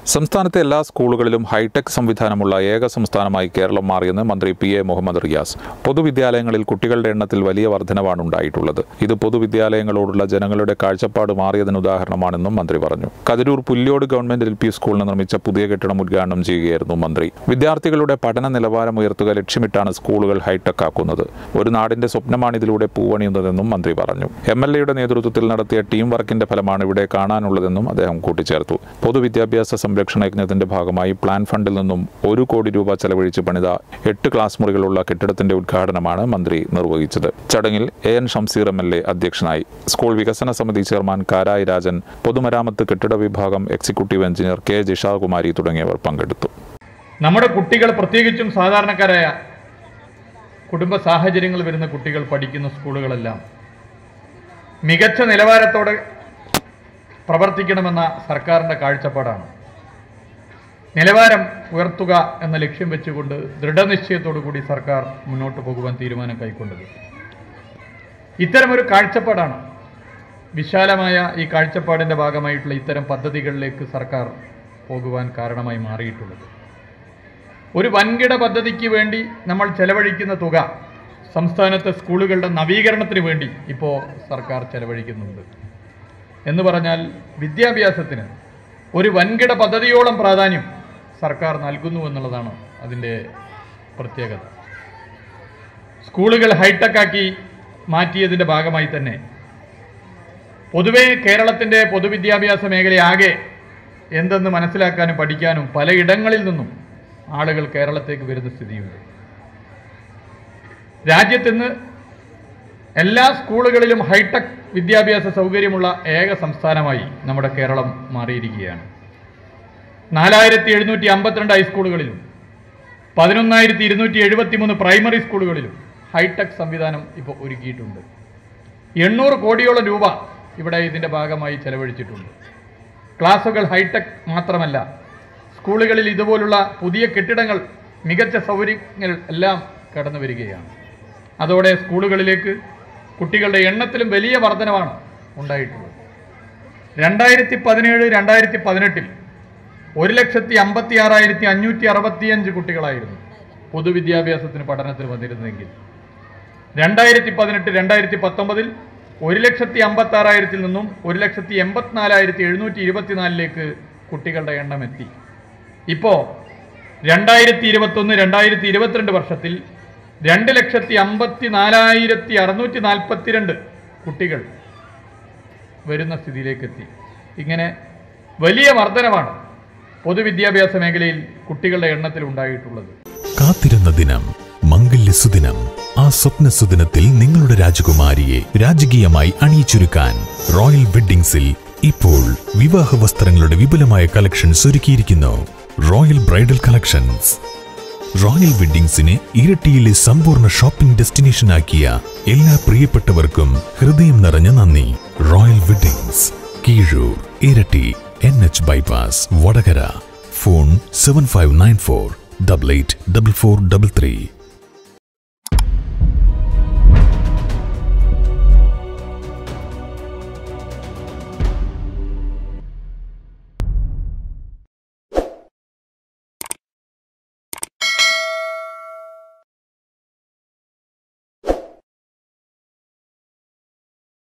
സംസ്ഥാനത്തെ എല്ലാ സ്കൂളുകളിലും ഹൈടെക് സംവിധാനമുള്ള ഏക സംസ്ഥാനമായി കേരളം മാറിയെന്ന് മന്ത്രി പി എ മുഹമ്മദ് റിയാസ് പൊതുവിദ്യാലയങ്ങളിൽ കുട്ടികളുടെ എണ്ണത്തിൽ വലിയ വർധനവാണ് ഉണ്ടായിട്ടുള്ളത് ഇത് പൊതുവിദ്യാലയങ്ങളോടുള്ള ജനങ്ങളുടെ കാഴ്ചപ്പാട് മാറിയതിന് ഉദാഹരണമാണെന്നും മന്ത്രി പറഞ്ഞു Kathirur Pulyode government L P സ്കൂളിന് നിർമ്മിച്ച പുതിയ കെട്ടിടം ഉദ്ഘാടനം ചെയ്യുകയായിരുന്നു മന്ത്രി വിദ്യാർത്ഥികളുടെ പഠന നിലവാരം ഉയർത്തുക ലക്ഷ്യമിട്ടാണ് സ്കൂളുകൾ ഹൈടെക് ആക്കുന്നത് ഒരു നാടിന്റെ സ്വപ്നമാണ് ഇതിലൂടെ പൂവണിയുന്നതെന്നും മന്ത്രി പറഞ്ഞു എം എൽ എയുടെ നേതൃത്വത്തിൽ നടത്തിയ ടീം വർക്കിന്റെ ഫലമാണ് ഇവിടെ കാണാനുള്ളതെന്നും അദ്ദേഹം കൂട്ടിച്ചേർത്തു പൊതുവിദ്യാഭ്യാസ സംരക്ഷണ യജ്ഞത്തിന്റെ ഭാഗമായി പ്ലാൻ ഫണ്ടിൽ നിന്നും ഒരു കോടി രൂപ ചെലവഴിച്ച് പണിത എട്ട് ക്ലാസ് മുറികളുള്ള കെട്ടിടത്തിന്റെ ഉദ്ഘാടനമാണ് മന്ത്രി നിർവഹിച്ചത് ചടങ്ങിൽ A N Shamseer M L A അധ്യക്ഷനായി സ്കൂൾ വികസന സമിതി ചെയർമാൻ കാരായി രാജൻ പൊതുമരാമത്ത് കെട്ടിട വിഭാഗം എക്സിക്യൂട്ടീവ് എഞ്ചിനീയർ കെ ജിഷാകുമാരി തുടങ്ങിയവർ പങ്കെടുത്തു നമ്മുടെ കുട്ടികൾ പ്രത്യേകിച്ചും സാധാരണക്കാരായ കുടുംബ സാഹചര്യങ്ങൾ വരുന്ന കുട്ടികൾ പഠിക്കുന്ന സ്കൂളുകളെല്ലാം മികച്ച നിലവാരത്തോടെ പ്രവർത്തിക്കണമെന്ന സർക്കാരിൻ്റെ കാഴ്ചപ്പാടാണ് നിലവാരം ഉയർത്തുക എന്ന ലക്ഷ്യം വെച്ചുകൊണ്ട് ദൃഢനിശ്ചയത്തോടു കൂടി സർക്കാർ മുന്നോട്ട് പോകുവാൻ തീരുമാനം കൈക്കൊണ്ടത് ഇത്തരമൊരു കാഴ്ചപ്പാടാണ് വിശാലമായ ഈ കാഴ്ചപ്പാടിൻ്റെ ഭാഗമായിട്ടുള്ള ഇത്തരം പദ്ധതികളിലേക്ക് സർക്കാർ പോകുവാൻ കാരണമായി മാറിയിട്ടുള്ളത് ഒരു വൻകിട പദ്ധതിക്ക് വേണ്ടി നമ്മൾ ചെലവഴിക്കുന്ന തുക സംസ്ഥാനത്തെ സ്കൂളുകളുടെ നവീകരണത്തിന് വേണ്ടി ഇപ്പോൾ സർക്കാർ ചെലവഴിക്കുന്നുണ്ട് എന്ന് പറഞ്ഞാൽ വിദ്യാഭ്യാസത്തിന് ഒരു വൻകിട പദ്ധതിയോളം പ്രാധാന്യം സർക്കാർ നൽകുന്നു എന്നുള്ളതാണ് അതിൻ്റെ പ്രത്യേകത സ്കൂളുകൾ ഹൈടെക് ആക്കി മാറ്റിയതിൻ്റെ ഭാഗമായി തന്നെ പൊതുവേ കേരളത്തിൻ്റെ പൊതുവിദ്യാഭ്യാസ മേഖലയാകെ എന്തെന്ന് മനസ്സിലാക്കാനും പഠിക്കാനും പലയിടങ്ങളിൽ നിന്നും ആളുകൾ കേരളത്തേക്ക് വരുന്ന സ്ഥിതിയുണ്ട് രാജ്യത്തിന്ന് എല്ലാ സ്കൂളുകളിലും ഹൈടെക് വിദ്യാഭ്യാസ സൗകര്യമുള്ള ഏക സംസ്ഥാനമായി നമ്മുടെ കേരളം മാറിയിരിക്കുകയാണ് നാലായിരത്തി എഴുന്നൂറ്റി അമ്പത്തിരണ്ട് ഹൈസ്കൂളുകളിലും പതിനൊന്നായിരത്തി ഇരുന്നൂറ്റി എഴുപത്തി മൂന്ന് പ്രൈമറി സ്കൂളുകളിലും ഹൈടെക് സംവിധാനം ഇപ്പോൾ ഒരുക്കിയിട്ടുണ്ട് എണ്ണൂറ് കോടിയോളം രൂപ ഇവിടെ ഇതിൻ്റെ ഭാഗമായി ചെലവഴിച്ചിട്ടുണ്ട് ക്ലാസുകൾ ഹൈടെക് മാത്രമല്ല സ്കൂളുകളിൽ ഇതുപോലുള്ള പുതിയ കെട്ടിടങ്ങൾ മികച്ച സൗകര്യങ്ങൾ എല്ലാം കടന്നു വരികയാണ് അതോടെ സ്കൂളുകളിലേക്ക് കുട്ടികളുടെ എണ്ണത്തിലും വലിയ വർധനവാണ് ഉണ്ടായിട്ടുള്ളത് രണ്ടായിരത്തി പതിനേഴ് രണ്ടായിരത്തി പതിനെട്ടിൽ ഒരു ലക്ഷത്തി അമ്പത്തി ആറായിരത്തി അഞ്ഞൂറ്റി അറുപത്തിയഞ്ച് കുട്ടികളായിരുന്നു പൊതുവിദ്യാഭ്യാസത്തിന് പഠനത്തിന് വന്നിരുന്നെങ്കിൽ രണ്ടായിരത്തി പതിനെട്ട് രണ്ടായിരത്തി പത്തൊമ്പതിൽ ഒരു ലക്ഷത്തി അമ്പത്തി ആറായിരത്തിൽ നിന്നും ഒരു ലക്ഷത്തി എൺപത്തിനാലായിരത്തി എഴുന്നൂറ്റി ഇരുപത്തിനാലിലേക്ക് കുട്ടികളുടെ എണ്ണം എത്തി ഇപ്പോൾ രണ്ടായിരത്തി ഇരുപത്തൊന്ന് രണ്ടായിരത്തി ഇരുപത്തിരണ്ട് വർഷത്തിൽ രണ്ട് ലക്ഷത്തി അമ്പത്തി നാലായിരത്തി അറുന്നൂറ്റി നാൽപ്പത്തിരണ്ട് കുട്ടികൾ വരുന്ന സ്ഥിതിയിലേക്ക് എത്തി ഇങ്ങനെ വലിയ വർധനമാണ് പൊതുവിദ്യാഭ്യാസ മേഖലയിൽ കുട്ടികളുടെ എണ്ണത്തിൽ ഉണ്ടായിട്ടുള്ളത് കാത്തിരുന്ന ദിനം മംഗല്യസുദിനം ആ സ്വപ്ന സുദിനത്തിൽ നിങ്ങളുടെ രാജകുമാരിയെ രാജകീയമായി അണിയിച്ചൊരുക്കാൻ റോയൽ വെഡ്ഡിംഗ്സിൽ ഇപ്പോൾ വിവാഹ വസ്ത്രങ്ങളുടെ വിപുലമായ കളക്ഷൻസ് ഒരുക്കിയിരിക്കുന്നു റോയൽ ബ്രൈഡൽ കളക്ഷൻസ് റോയൽ വെഡ്ഡിംഗ്സിനെ ഇരട്ടിയിലെ സമ്പൂർണ്ണ ഷോപ്പിംഗ് ഡെസ്റ്റിനേഷൻ ആക്കിയ എല്ലാ പ്രിയപ്പെട്ടവർക്കും ഹൃദയം നിറഞ്ഞ നന്ദി royal weddings Keezhur Iritty N H bypass Vadakara phone seven five nine four double eight double four double three